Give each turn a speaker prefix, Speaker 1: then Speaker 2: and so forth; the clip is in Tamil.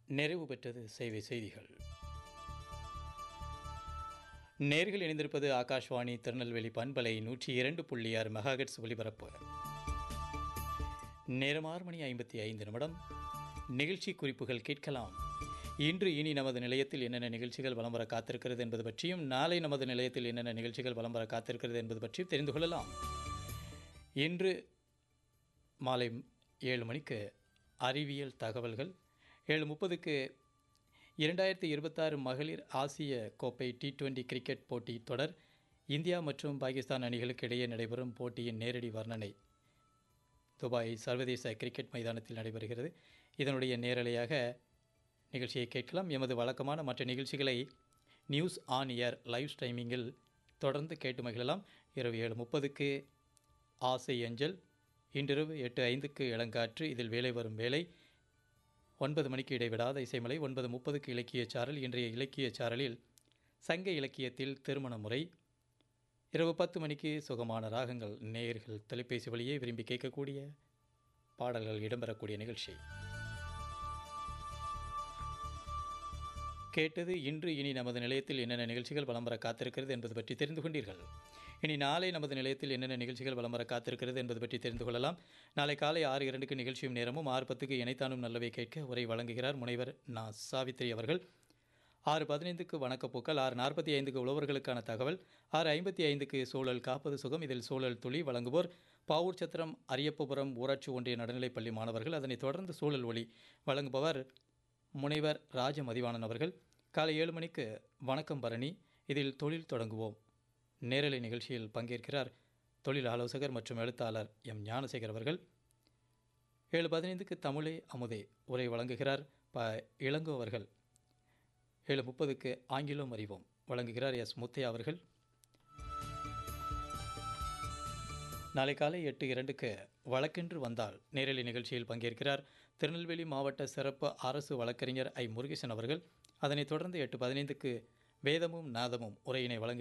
Speaker 1: நிறைவு பெற்றது சேவை செய்திகள் நேர்கள் இணைந்திருப்பது ஆகாஷ்வாணி திருநெல்வேலி பண்பலை நூற்றி இரண்டு புள்ளி ஆறு மெகாஹெட்ஸ் ஒலிபரப்பு நேரம் ஆறு மணி ஐம்பத்தி ஐந்து நிமிடம் நிகழ்ச்சி குறிப்புகள் கேட்கலாம் இன்று இனி நமது நிலையத்தில் என்னென்ன நிகழ்ச்சிகள் வலம் வர காத்திருக்கிறது என்பது பற்றியும் நாளை நமது நிலையத்தில் என்னென்ன நிகழ்ச்சிகள் வலம் வர காத்திருக்கிறது என்பது பற்றியும் தெரிந்து கொள்ளலாம் இன்று மாலை ஏழு மணிக்கு அறிவியல் தகவல்கள் ஏழு முப்பதுக்கு இரண்டாயிரத்தி இருபத்தாறு மகளிர் ஆசிய கோப்பை டி டுவெண்டி கிரிக்கெட் போட்டி தொடர் இந்தியா மற்றும் பாகிஸ்தான் அணிகளுக்கு இடையே நடைபெறும் போட்டியின் நேரடி வர்ணனை துபாய் சர்வதேச கிரிக்கெட் மைதானத்தில் நடைபெறுகிறது இதனுடைய நேரலையாக நிகழ்ச்சியை கேட்கலாம் எமது வழக்கமான மற்ற நிகழ்ச்சிகளை நியூஸ் ஆன் ஏர் லைவ் ஸ்ட்ரீமிங்கில் தொடர்ந்து கேட்டு மகிழலாம் இரவு ஏழு முப்பதுக்கு ஆசை அஞ்சல் இன்றிரவு எட்டு ஐந்துக்கு இளங்காற்று இதில் வேலை வரும் வேலை ஒன்பது மணிக்கு இடைவிடாத இசைமலை ஒன்பது முப்பதுக்கு இலக்கிய சாரல் இன்றைய இலக்கிய சாரலில் சங்க இலக்கியத்தில் திருமண முறை இரவு பத்து மணிக்கு சுகமான ராகங்கள் நேயர்கள் தொலைபேசி வழியே விரும்பி கேட்கக்கூடிய பாடல்கள் இடம்பெறக்கூடிய நிகழ்ச்சி கேட்டது இன்று இனி நமது நிலையத்தில் என்னென்ன நிகழ்ச்சிகள் வலம் வர காத்திருக்கிறது என்பது பற்றி தெரிந்து கொண்டீர்கள் இனி நாளை நமது நிலையத்தில் என்னென்ன நிகழ்ச்சிகள் வலம் வர காத்திருக்கிறது என்பது பற்றி தெரிந்து கொள்ளலாம் நாளை காலை ஆறு இரண்டுக்கு நிகழ்ச்சியும் நேரமும் ஆறு பத்துக்கு இணைத்தானும் நல்லவை கேட்க உரை வழங்குகிறார் முனைவர் நா சாவித்ரி அவர்கள் ஆறு பதினைந்துக்கு வணக்கப்பூக்கள் ஆறு நாற்பத்தி ஐந்துக்கு உழவர்களுக்கான தகவல் ஆறு ஐம்பத்தி ஐந்துக்கு சூழல் காப்பது சுகம் இதில் சூழல் துளி வழங்குவோர் பாவூர் சத்திரம் அரியப்பபுரம் ஊராட்சி ஒன்றிய நடுநிலைப்பள்ளி மாணவர்கள் அதனைத் தொடர்ந்து சூழல் ஒளி வழங்குபவர் முனைவர் ராஜ மதிவாணன் அவர்கள் காலை ஏழு மணிக்கு வணக்கம் பரணி இதில் தொழில் தொடங்குவோம் நேரலை நிகழ்ச்சியில் பங்கேற்கிறார் தொழில் ஆலோசகர் மற்றும் எழுத்தாளர் எம் ஞானசேகர் அவர்கள் ஏழு பதினைந்துக்கு தமிழே அமுதே உரை வழங்குகிறார் ப இளங்கோ அவர்கள் ஏழு முப்பதுக்கு ஆங்கிலம் அறிவோம் வழங்குகிறார் எஸ் முத்தையா அவர்கள் நாளை காலை எட்டு இரண்டுக்கு வழக்கென்று வந்தால் நேரலை நிகழ்ச்சியில் பங்கேற்கிறார் திருநெல்வேலி மாவட்ட சிறப்பு அரசு வழக்கறிஞர் ஐ முருகேசன் அவர்கள் அதனைத் தொடர்ந்து எட்டு பதினைந்துக்கு வேதமும் நாதமும் உரையினை வழங்கு